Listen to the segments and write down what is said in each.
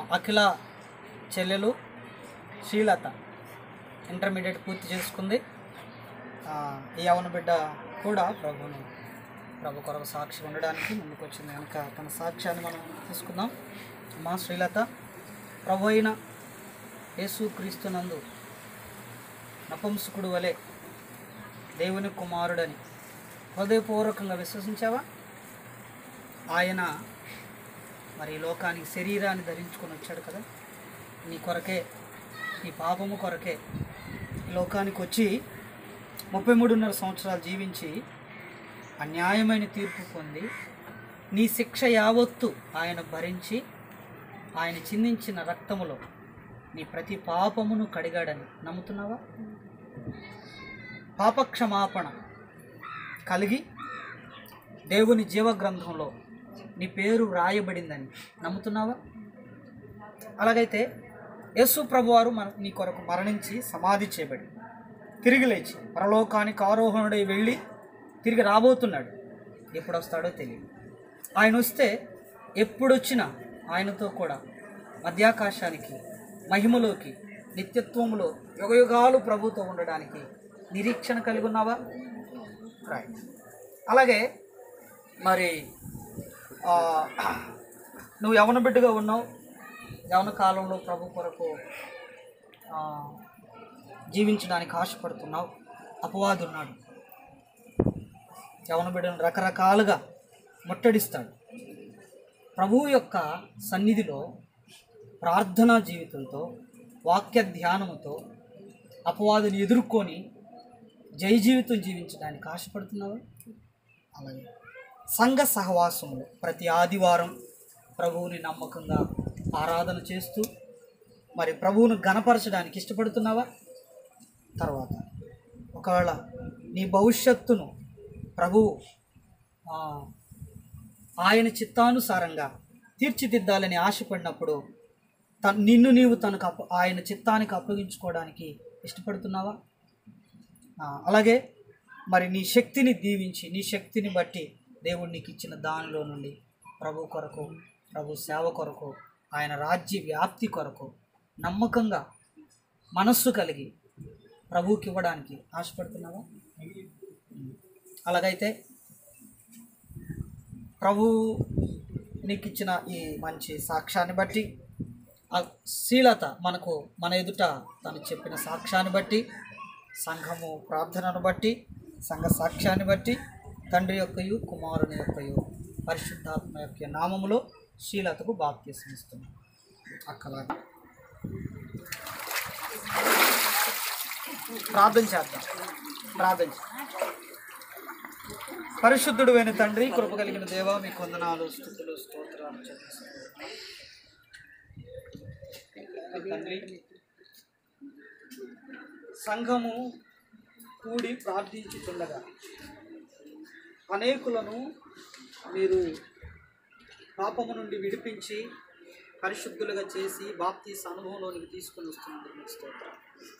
అఖిల చెల్లెలు శ్రీలత ఇంటర్మీడియట్ పూర్తి చేసుకుంది ఆ, ఈ యవన బిడ్డ కూడా ప్రభుని ప్రభు కొరకు సాక్షి ఉండడానికి ముందుకు వచ్చింది కనుక తన సాక్ష్యాన్ని మనం తీసుకుందాం మా శ్రీలత ప్రభు అయిన యేసు క్రీస్తునందు నపుంసకుడు వలె దేవుని కుమారుడని హృదయపూర్వకంగా విశ్వసించావా ఆయన మరి ఈ లోకానికి శరీరాన్ని ధరించుకొని వచ్చాడు కదా నీ కొరకే నీ పాపము కొరకే ఈ లోకానికి వచ్చి ముప్పై మూడున్నర సంవత్సరాలు జీవించి అన్యాయమైన తీర్పు పొంది నీ శిక్ష యావత్తు ఆయన భరించి ఆయన చిందించిన రక్తములో నీ ప్రతి పాపమును కడిగాడని నమ్ముతున్నావా పాపక్షమాపణ కలిగి దేవుని జీవగ్రంథంలో నీ పేరు వ్రాయబడిందని నమ్ముతున్నావా అలాగైతే యేసు ప్రభువారు మన నీ కొరకు మరణించి సమాధి చేయబడి తిరిగి లేచి పరలోకానికి ఆరోహణుడై వెళ్ళి తిరిగి రాబోతున్నాడు ఎప్పుడు వస్తాడో తెలియదు ఆయన వస్తే ఎప్పుడొచ్చినా ఆయనతో కూడా మధ్యాకాశానికి మహిమలోకి నిత్యత్వములో యుగయుగాలు ప్రభుతో ఉండడానికి నిరీక్షణ కలిగి ఉన్నావా రైట్ అలాగే మరి ఆ, నువ్వు యవన బిడ్డగా ఉన్నావు యవన కాలంలో ప్రభు కొరకు ఆ, జీవించడానికి ఆశపడుతున్నావు అపవాది ఉన్నాడు యవన బిడ్డను రకరకాలుగా ముట్టడిస్తాడు ప్రభువు యొక్క సన్నిధిలో ప్రార్థనా జీవితంతో వాక్య ధ్యానముతో అపవాదుని ఎదుర్కొని జై జీవితం జీవించడానికి ఆశపడుతున్నావా అలాగే సంఘ సహవాసంలో ప్రతి ఆదివారం ప్రభువుని నమ్మకంగా ఆరాధన చేస్తూ మరి ప్రభువును గణపరచడానికి ఇష్టపడుతున్నావా తర్వాత ఒకవేళ నీ భవిష్యత్తును ప్రభువు ఆ, ఆయన చిత్తానుసారంగా తీర్చిదిద్దాలని ఆశపడినప్పుడు తన్ నిన్ను నీవు తనకు అప్ప ఆయన చిత్తానికి అప్పగించుకోవడానికి ఇష్టపడుతున్నావా ఆ, అలాగే మరి నీ శక్తిని దీవించి నీ శక్తిని బట్టి దేవుడు నీకు ఇచ్చిన దానిలో నుండి ప్రభు కొరకు ప్రభు సేవ కొరకు ఆయన రాజ్య వ్యాప్తి కొరకు నమ్మకంగా మనస్సు కలిగి ప్రభువుకి ఇవ్వడానికి ఆశపడుతున్నావా అలాగైతే ప్రభు నీకు ఇచ్చిన ఈ మంచి సాక్ష్యాన్ని బట్టి ఆ శీలత మనకు మన ఎదుట తను చెప్పిన సాక్ష్యాన్ని బట్టి సంఘము ప్రార్థనను బట్టి సంఘ సాక్ష్యాన్ని బట్టి తండ్రి యొక్కయు కుమారుని యొక్కయు పరిశుద్ధాత్మ యొక్క నామములో శీలతకు బాప్తీసం ఇస్తున్నాం అక్కలాగా ప్రార్థన చేద్దాం ప్రార్థన చేద్దాం. పరిశుద్ధుడు అయిన తండ్రి కృప కలిగిన దేవ మీ కొందనాలు స్థుతులు స్తోత్రాలు చెల్లిస్తున్నాం. తండ్రి సంఘము కూడి ప్రార్థించుతుండగా అనేకులను మీరు పాపము నుండి విడిపించి పరిశుద్ధులుగా చేసి బాప్తీస అనుభవంలోనికి తీసుకొని వస్తున్నందుకు మీకు స్తోత్రాలు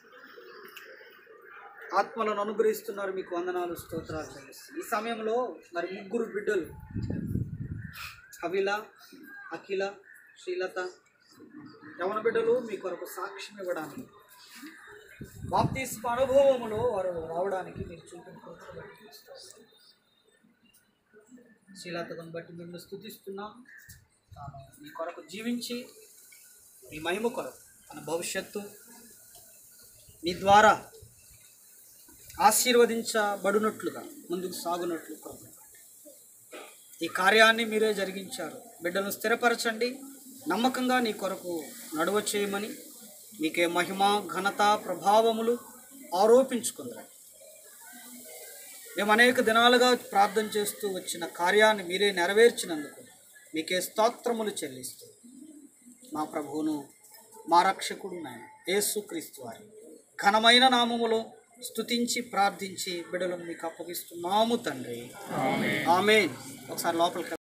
ఆత్మలను అనుగ్రహిస్తున్నారు మీకు వందనాలు స్తోత్రాలు చెల్లిస్తున్నాను. ఈ సమయంలో మరి ముగ్గురు బిడ్డలు అవిల అఖిల శ్రీలత యవన బిడ్డలు మీ కొరకు సాక్ష్యం ఇవ్వడానికి బాప్తీస్మ అనుభవములో వారు రావడానికి మీరు చూపిన కృపను బట్టి స్తోత్రాలు. శ్రీలతను బట్టి మిమ్మల్ని స్థుతిస్తున్నాం తాను మీ కొరకు జీవించి మీ మహిమ కొరకు తన భవిష్యత్తు మీ ద్వారా ఆశీర్వదించబడినట్లుగా ముందుకు సాగునట్లు ప్రభు ఈ కార్యాన్ని మీరే జరిగించారు బిడ్డలను స్థిరపరచండి నమ్మకంగా నీ కొరకు నడువ చేయమని మీకే మహిమ ఘనత ప్రభావములు ఆరోపించుకుందరు మేము అనేక దినాలుగా ప్రార్థన చేస్తూ వచ్చిన కార్యాన్ని మీరే నెరవేర్చినందుకు మీకే స్తోత్రములు చెల్లిస్తూ మా ప్రభువును మా రక్షకుడు నాయన యేసుక్రీస్తు వారి ఘనమైన నామములో స్తుతించి ప్రార్థించి బిడలను మీకు అప్పగిస్తున్నాము తండ్రి ఆమె ఒకసారి లోపలికి